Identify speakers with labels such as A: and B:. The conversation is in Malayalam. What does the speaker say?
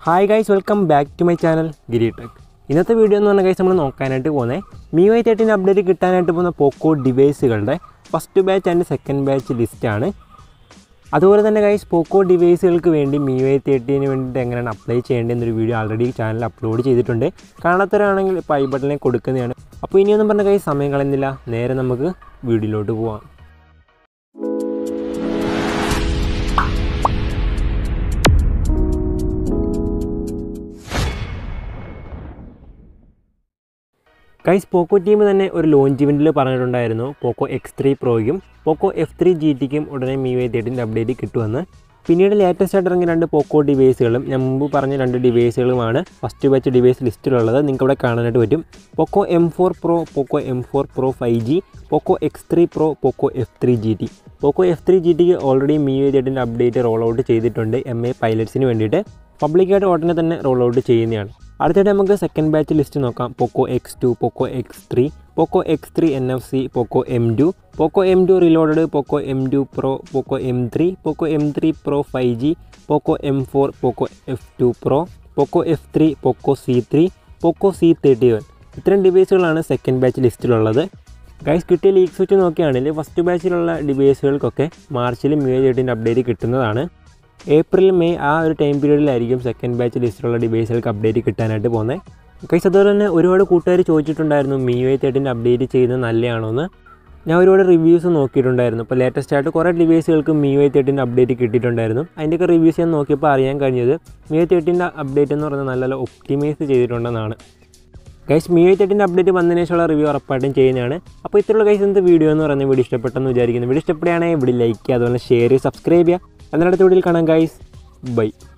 A: hi guys welcome back to my channel Giri tech ഇന്നത്തെ വീഡിയോ എന്ന് പറഞ്ഞാൽ ഗൈസ് നമ്മൾ നോക്കാനായിട്ട് പോകുന്നത് മി വൈ തേർട്ടീൻ അപ്ഡേറ്റ് കിട്ടാനായിട്ട് പോകുന്ന പോക്കോ ഡിവൈസുകളുടെ first batch and second batch ലിസ്റ്റാണ് അതുപോലെ തന്നെ ഗൈസ് പോക്കോ ഡിവൈസുകൾക്ക് വേണ്ടി മി വൈ തേർട്ടീന് വേണ്ടിയിട്ട് എങ്ങനെയാണ് അപ്ലൈ ചെയ്യേണ്ടതെന്നൊരു വീഡിയോ ആൾറെഡി ചാനൽ അപ്ലോഡ് ചെയ്തിട്ടുണ്ട് കാണാത്തവരാണെങ്കിൽ ഇപ്പോൾ ഐ ബട്ടണിൽ കൊടുക്കുന്നതാണ് അപ്പോൾ ഇനിയൊന്നും പറഞ്ഞ ഗൈസ് സമയം കളയുന്നില്ല നേരെ നമുക്ക് വീഡിയോയിലോട്ട് പോവാം ഗൈസ് പോക്കോ ടീം തന്നെ ഒരു ലോഞ്ച് ഇവൻറ്റിൽ പറഞ്ഞിട്ടുണ്ടായിരുന്നു പോക്കോ എക്സ് ത്രീ പ്രോയ്ക്കും പോക്കോ എഫ് ത്രീ ജി ടിക്കും ഉടനെ മി വൈ തേർട്ടിൻ്റെ അപ്ഡേറ്റ് കിട്ടുമെന്ന് പിന്നീട് ലേറ്റസ്റ്റ് ആയിട്ട് ഇറങ്ങിയ രണ്ട് പോക്കോ ഡിവൈസുകളും ഞാൻ മുമ്പ് പറഞ്ഞ രണ്ട് ഡിവൈസുകളുമാണ് ഫസ്റ്റ് ബാച്ച് ഡിവൈസ് ലിസ്റ്റിലുള്ളത് നിങ്ങൾക്ക് ഇവിടെ കാണാനായിട്ട് പറ്റും Poco M four pro Poco M four pro five G Poco X three pro Poco F three G T Poco F three G ടിക്ക് ഓൾറെഡി മി വൈ തേർട്ടിൻ്റെ അപ്ഡേറ്റ് റോൾ ഔട്ട് ചെയ്തിട്ടുണ്ട് എം എ പൈലറ്റ്സിന് വേണ്ടിയിട്ട് പബ്ലിക്കായിട്ട് ഉടനെ തന്നെ റോൾ ഔട്ട് ചെയ്യുന്നതാണ് അടുത്തിടെ നമുക്ക് സെക്കൻഡ് ബാച്ച് ലിസ്റ്റ് നോക്കാം Poco X two Poco X three Poco X three N F C Poco M two Poco M two reloaded Poco M two pro Poco M three Poco M three pro five G Poco M four Poco F two pro Poco F three Poco C three Poco C thirty one ഇത്തരം ഡിവൈസുകളാണ് സെക്കൻഡ് ബാച്ച് ലിസ്റ്റിലുള്ളത് ഗൈസ് കിട്ടിയ ലീക്സ് വെച്ച് നോക്കുകയാണെങ്കിൽ ഫസ്റ്റ് ബാച്ചിലുള്ള ഡിവൈസുകൾക്കൊക്കെ മാർച്ചിൽ മേ തേർട്ടീൻ്റെ അപ്ഡേറ്റ് കിട്ടുന്നതാണ് ഏപ്രിൽ മെയ് ആ ഒരു ടൈം പീരീഡിലായിരിക്കും സെക്കൻഡ് ബാച്ച് ലിസ്റ്റിലുള്ള ഡിവൈസുകൾക്ക് അപ്ഡേറ്റ് കിട്ടാനായിട്ട് പോകുന്നത് കൈസ് അതുപോലെ തന്നെ ഒരുപാട് കൂട്ടുകാർ ചോദിച്ചിട്ടുണ്ടായിരുന്നു മി വൈ തേർട്ടിൻ്റെ അപ്ഡേറ്റ് ചെയ്യുന്നത് നല്ലതാണോ എന്ന് ഞാൻ ഒരുപാട് റിവ്യൂസ് നോക്കിയിട്ടുണ്ടായിരുന്നു ഇപ്പോൾ ലേറ്റസ്റ്റ് ആയിട്ട് കുറേ ഡിവൈസുകൾക്ക് മി വൈ തേർട്ടിൻ്റെ അപ്ഡേറ്റ് കിട്ടിയിട്ടുണ്ടായിരുന്നു അതിൻ്റെയൊക്കെ റിവ്യൂസ് ഞാൻ നോക്കിയപ്പോൾ അറിയാൻ കഴിഞ്ഞത് മി വൈ തേർട്ടിൻ്റെ അപ്ഡേറ്റ് എന്ന് പറയുന്നത് നല്ല നല്ല ഒപ്റ്റിമൈസ് ചെയ്തിട്ടുണ്ടെന്നാണ് ഗൈസ് മി വൈ തേർട്ടിൻ്റെ അപ്ഡേറ്റ് വന്നതിന് ശേഷമുള്ള റിവ്യൂ ഉറപ്പായിട്ടും ചെയ്യുന്നതാണ് അപ്പോൾ ഇത്രയുള്ള ഗൈസ് ഇന്നത്തെ വീഡിയോ എന്ന് പറയുന്നത് വീഡിയോ ഇഷ്ടപ്പെട്ടെന്ന് വിചാരിക്കുന്നു വീഡിയോ ഇഷ്ടപ്പെടുകയാണെങ്കിൽ ഇവിടെ ലൈക്ക് ചെയ്യുക അതുപോലെ ഷെയർ ചെയ്യുക സബ്സ്ക്രൈബ് ചെയ്യുക എന്നിട്ട് അടുത്ത വീഡിയോയിൽ കാണാം ഗൈസ് ബൈ